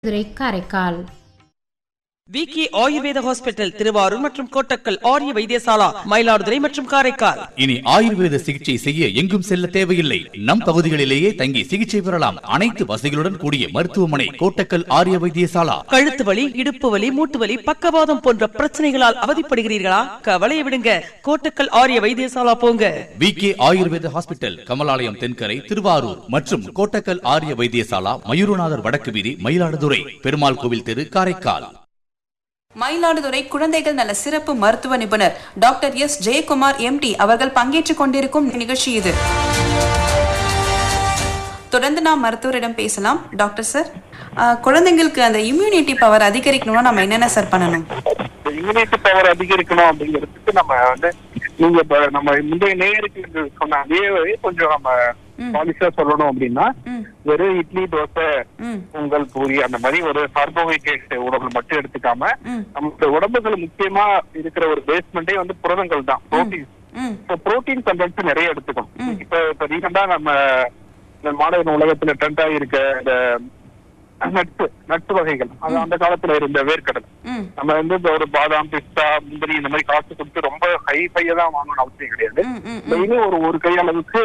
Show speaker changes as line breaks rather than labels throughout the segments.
மதுரை காரைக்கால்
விக்கி ஆயுர்வேத ஹாஸ்பிட்டல் திருவாரூர் மற்றும் கோட்டக்கல் ஆரிய வைத்தியசாலா மயிலாடுதுறை மற்றும் காரைக்கால்
இனி ஆயுர்வேத சிகிச்சை செய்ய எங்கும் செல்ல தேவையில்லை நம் பகுதிகளிலேயே தங்கி சிகிச்சை பெறலாம் அனைத்து வசதிகளுடன் கூடிய மருத்துவமனை கோட்டக்கல் ஆரிய வைத்தியசாலா
கழுத்து வலி இடுப்பு வலி மூட்டு வலி பக்கவாதம் போன்ற பிரச்சனைகளால் அவதிப்படுகிறீர்களா கவலையை விடுங்க கோட்டக்கல் ஆரிய வைத்தியசாலா போங்க
V K Ayurveda hospital Kamalalayam Thenkarai Thiruvarur மற்றும் கோட்டக்கல் ஆரிய வைத்தியசாலா மயூரநாதர் வடக்கு வீதி மயிலாடுதுறை பெருமாள் கோவில் தெரு காரைக்கால்
மயிலாடுதுறை குழந்தைகள் நல சிறப்பு மருத்துவ நிபுணர் டாக்டர் எஸ் ஜெயக்குமார் எம்டி அவர்கள் பங்கேற்றுக் கொண்டிருக்கும் நிகழ்ச்சி இது தொடர்ந்து நாம் மருத்துவரிடம் பேசலாம் டாக்டர் சார் ஆஹ், குழந்தைங்களுக்கு அந்த இம்யூனிட்டி பவர் அதிகரிக்கணும்னா நம்ம என்னென்ன சார் பண்ணணும்
இம்யூனிட்டி பவர் அதிகரிக்கணும் அப்படிங்கிறதுக்கு நம்ம வந்து நீங்க இப்ப நம்ம முந்தைய நேருக்கு சொன்ன அதே கொஞ்சம் நம்ம பாலிஷா சொல்லணும் அப்படின்னா
ம்.
வெறும் இட்லி தோசை
ம்
பொங்கல் பூரி அந்த மாதிரி ஒரு கார்போஹைட்ரேட் உணவுகள் மட்டும் எடுத்துக்காம
ம்.
நம்ம உடம்புகள் முக்கியமா இருக்கிற ஒரு பேஸ்மெண்டே வந்து புரதங்கள் தான் புரோட்டீன்
ம்
இப்போ புரோட்டீன் கண்டென்ட் நிறைய எடுத்துக்கணும் இப்ப இப்ப ரீசெண்டா நம்ம இந்த மாடர்ன் உலகத்துல ட்ரெண்ட் ஆகியிருக்க இந்த நட்ஸ் நட்ஸ் வகைகள் அது அந்த காலத்துல இருந்த வேர்க்கடலை
ம்
நம்ம வந்து இந்த ஒரு பாதாம் பிஸ்தா முந்திரி இந்த மாதிரி காசு கொடுத்து ரொம்ப ஹை ஃபையா தான் வாங்கணும்னு அவசியம் கிடையாது
ம் ம்
டெய்லி ஒரு ஒரு கை அளவுக்கு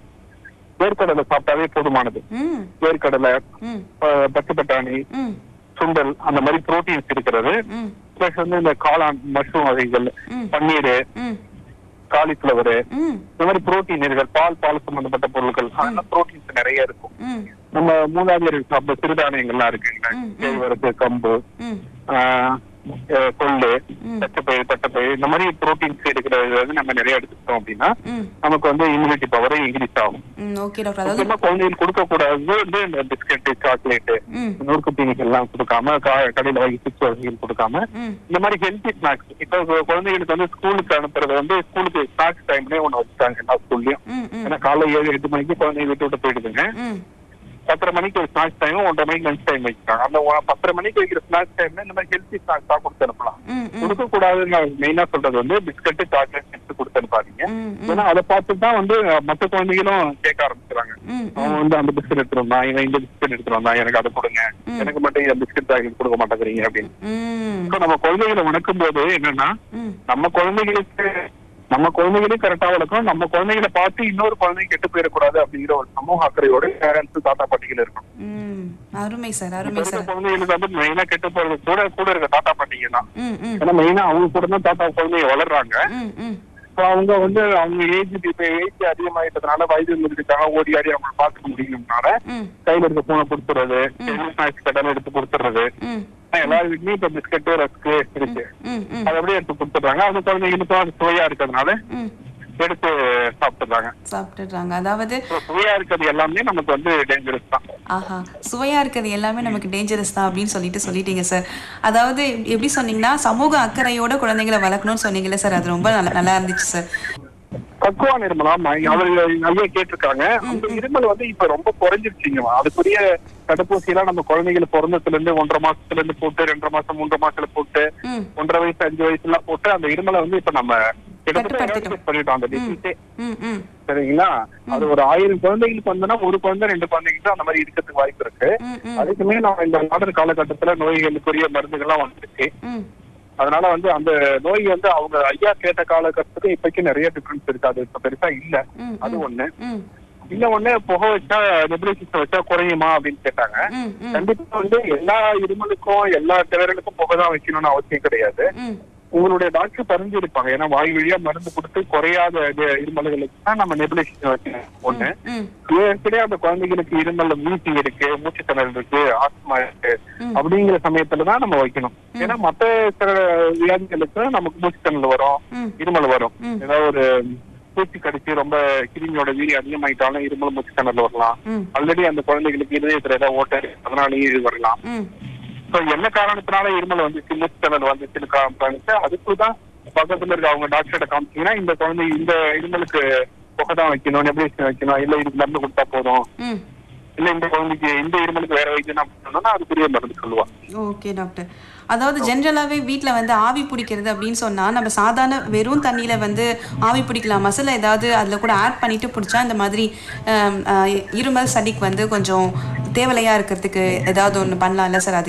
வேர்க்கடலை சாப்பிட்டாவே போதுமானது
ம்
வேர்க்கடலை
ம்
ப- பச்சை பட்டாணி
ம்
சுண்டல் அந்த மாதிரி புரோட்டீன்ஸ் இருக்கிறது
ம்
பிளஸ் வந்து இந்த காளான் மஷ்ரூம் வகைகள்
ம்.
பன்னீர்
ம்
காலிஃபிளவர்
ம்
இந்த மாதிரி புரோட்டீன் இருக்கிற பால் பால் சம்பந்தப்பட்ட பொருட்கள் அதெல்லாம் புரோட்டீன்ஸ் நிறைய இருக்கும்
ம்
நம்ம மூதாதையர் சாப்பிட்ட சிறுதானியங்கள்லாம் இருக்குங்க
ம், ம்.
கேழ்வரகு கம்பு
ம்
ஆஹ், அஹ், கொள்ளு
ம்.
பச்சைப்பயிறு தட்டைப்பயிறு இந்த மாதிரி புரோட்டீன்ஸ் இருக்கிறது வந்து நம்ம நிறைய எடுத்துக்கிட்டோம் அப்படின்னா
ம்
நமக்கு வந்து இம்யூனிட்டி பவர் இன்க்ரீஸ் ஆகும்
ம் ஓகே டாக்டர் அதாவது
முக்கியமா குழந்தைகளுக்கு கொடுக்க கூடாது வந்து இந்த பிஸ்கட் சாக்லேட்
ம்
நொறுக்கு தீனிகள் எல்லாம் கொடுக்காம கா- கடையில வாங்கி சிப்ஸ் வகைகள் கொடுக்காம
ம்
இந்த மாதிரி ஹெல்த்தி ஸ்நாக்ஸ் இப்போ கு- குழந்தைகளுக்கு வந்து ஸ்கூலுக்கு அனுப்புறது வந்து ஸ்கூலுக்கு ஸ்நாக்ஸ் டைம்லயே ஒண்ணு வச்சுட்டாங்க எல்லா ஸ்கூல்லயும்
ம் ம்
ஏன்னா காலைல ஏழு எட்டு மணிக்கு குழந்தைங்க விட்டு விட்டு போயிடுதுங்க
ம்
பத்தரை மணிக்கு ஒரு ஸ்நாக்ஸ் டைம் ஒன்றரை மணிக்கு லஞ்ச் டைம் வச்சுட்டாங்க அந்த ஒ- பத்தரை மணிக்கு வைக்கிற ஸ்நாக்ஸ் டைம்ல இந்த மாதிரி ஹெல்த்தி ஸ்நாக்ஸ் தான் கொடுத்து அனுப்பலாம்
ம் ம்
கொடுக்க கூடாதுன்னு மெயினா சொல்றது வந்து பிஸ்கட் சாக்லேட் சிப்ஸ் கொடுத்து அனுப்பாதீங்க
ம் ம்
ஏன்னா அதை பார்த்து தான் வந்து மத்த குழந்தைகளும் கேட்க ஆரம்பிச்சுறாங்க
ம்
அவன் வந்து அந்த பிஸ்கட் எடுத்துட்டு வந்தான் இவன் இந்த பிஸ்கட் எடுத்துட்டு வந்தான் எனக்கு அதை கொடுங்க எனக்கு மட்டும் இந்த பிஸ்கட் சாக்லேட் கொடுக்க மாட்டேங்கிறீங்க அப்படின்னு
ம்
இப்போ நம்ம குழந்தைகளை வளர்க்கும் போது என்னன்னா
ம்
நம்ம குழந்தைகளுக்கு நம்ம குழந்தைகளையும் கரெக்டா வளர்க்கணும் நம்ம குழந்தைகளை பார்த்து இன்னொரு குழந்தை கெட்டு போயிடக்கூடாது அப்படிங்கிற ஒரு சமூக அக்கறையோட பேரண்ட்ஸ் தாத்தா பாட்டிகள் இருக்கணும்
ம் அருமை சார்
இப்ப
அருமை
இருக்க
சார்
குழந்தைகளுக்கு வந்து மெயினா கெட்டு போறது கூட கூட இருக்க தாத்தா பாட்டிங்க தான்
ம் ம்
ஏன்னா மெயினா அவங்க கூட தான் தாத்தா குழந்தைங்க வளர்றாங்க
ம் ம்
So அவங்க வந்து அவங்க ஏஜ் இப்ப ஏஜ் அதிகமாயிட்டதுனால வயது இருக்காங்க ஓடி ஆடி அவங்களை பாத்துக்க முடியும்னால
ம்
கையில இருக்க போனை கொடுத்துறது ஸ்நாக்ஸ் கட்டால எடுத்து கொடுத்துறது
ம்
எல்லார் வீட்லயும் இப்ப பிஸ்கட்டு ரஸ்க்கு இருக்கு
ம் ம்
அதை அப்படியே எடுத்து கொடுத்துட்றாங்க அந்த குழந்தைங்களுக்கும் அது சுவையா இருக்கிறதுனால
ம்
எடுத்து சாப்பிட்டுறாங்க
சாப்பிட்டுடுறாங்க அதாவது
So, சுவையா இருக்கிறது எல்லாமே நமக்கு வந்து டேஞ்சரஸ் தான்
ஆஹா சுவையா இருக்கிறது எல்லாமே நமக்கு டேஞ்சரஸ் தான் அப்படின்னு சொல்லிட்டு சொல்லிட்டீங்க சார் அதாவது எப்படி சொன்னீங்கன்னா சமூக அக்கறையோட குழந்தைங்களை வளர்க்கணும்னு சொன்னீங்கல்ல சார் அது ரொம்ப நல்லா நல்லா இருந்துச்சு சார்
கக்குவா நிர்மலா அவர்கள் நிறைய கேட்டிருக்காங்க அந்த இருமல் வந்து இப்ப ரொம்ப குறைஞ்சிருச்சுங்க அதுக்குரிய தடுப்பூசி எல்லாம் நம்ம குழந்தைகள் பிறந்ததுல இருந்து ஒன்றரை மாசத்துல இருந்து போட்டு ரெண்டரை மாசம் மூன்றரை மாசத்துல போட்டு
ம்
ஒன்றரை வயசு அஞ்சு வயசு எல்லாம் போட்டு அந்த இருமலை வந்து இப்ப நம்ம கிட்டத்தட்ட
கட்டுப்படுத்திட்டோம்.
eradicate பண்ணிட்டோம் அந்த டிசீஸே
ம் ம்
சரிங்களா அது ஒரு ஆயிரம் குழந்தைகளுக்கு வந்தனா ஒரு குழந்தை ரெண்டு குழந்தைங்களுக்கு தான் அந்த மாதிரி இருக்கிறதுக்கு வாய்ப்பு இருக்கு
ம் ம்
அதுக்குமே நம்ம இந்த மாடல் காலகட்டத்துல நோய்களுக்குரிய மருந்துகள்லாம் வந்துருச்சு
ம்
அதனால வந்து அந்த நோய் வந்து அவங்க ஐயா கேட்ட காலகட்டத்துக்கு இப்போக்கி நிறைய டிஃபரன்ஸ் இருக்கு அது இப்ப பெருசா இல்ல
ம்,
அது
ம்.
ஒண்ணு
ம்
இன்ன ஒண்ணு புகை வச்சா நெபுலைசிஸ் வச்சா குறையுமா அப்படின்னு கேட்டாங்க
ம் ம்
கண்டிப்பா வந்து எல்லா இருமலுக்கும் எல்லா திணறலுக்கும் புகை தான் வைக்கணும்னு அவசியம் கிடையாது
ம்
உங்களுடைய டாக்டர் பரிந்துரைப்பாங்க ஏன்னா வாய் வழியா மருந்து கொடுத்து குறையாத இது இருமல்களுக்கு தான் நம்ம நெபுலைசிஸ் வைக்கணும் ஒண்ணு
ம்
ஏற்கனவே அந்த குழந்தைகளுக்கு இருமல் வீசி இருக்கு மூச்சு திணறல் இருக்கு ஆஸ்மா இருக்கு
ம்.
அப்படிங்கிற சமயத்துல தான் நம்ம வைக்கணும் ஏன்னா மத்த சில வியாதிகளுக்கு நமக்கு மூச்சு திணறல் வரும்
ம்.
இருமல் வரும்
ம்.
ஏதாவது ஒரு பூச்சி கடிச்சு ரொம்ப கிருமியோட வீரி அதிகமாயிட்டாலும் இருமல் மூச்சு திணறல் வரலாம்
ம்
ஆல்ரெடி அந்த குழந்தைகளுக்கு இதயத்துல ஏதாவது ஓட்டை இருக்கு, அதனாலயும் இது வரலாம்
ம்
சோ என்ன காரணத்தினால இருமல் வந்துச்சு மூச்சு திணறல் வந்துச்சுன்னு காமிப்பாங்க அதுக்குதான் பக்கத்துல இருக்க அவங்க டாக்டர்கிட்ட காமிச்சீங்கன்னா இந்த குழந்தை இந்த இருமலுக்கு புகை தான் வைக்கணும் நெபுலேஷன் வைக்கணும் இல்ல இதுக்கு மருந்து கொடுத்தா போதும்
ம்
இல்ல இந்த குழந்தைக்கு இந்த இருமலுக்கு வேற வைத்தியம் தான் பண்ணணும்னா அதுக்குரிய மருந்து சொல்லுவாங்க
ஓகே டாக்டர் அதாவது ஜென்ரலாகவே வீட்டில் வந்து ஆவி பிடிக்கிறது அப்படின்னு சொன்னால் நம்ம சாதாரண வெறும் தண்ணியில் வந்து ஆவி பிடிக்கலாம் மசாலா ஏதாவது அதில் கூட ஆட் பண்ணிட்டு பிடிச்சா இந்த மாதிரி ஆம், ஆ, இருமல் சளிக்கு வந்து கொஞ்சம் தேவலையாக இருக்கிறதுக்கு ஏதாவது ஒன்று பண்ணலாம்ல சார் அது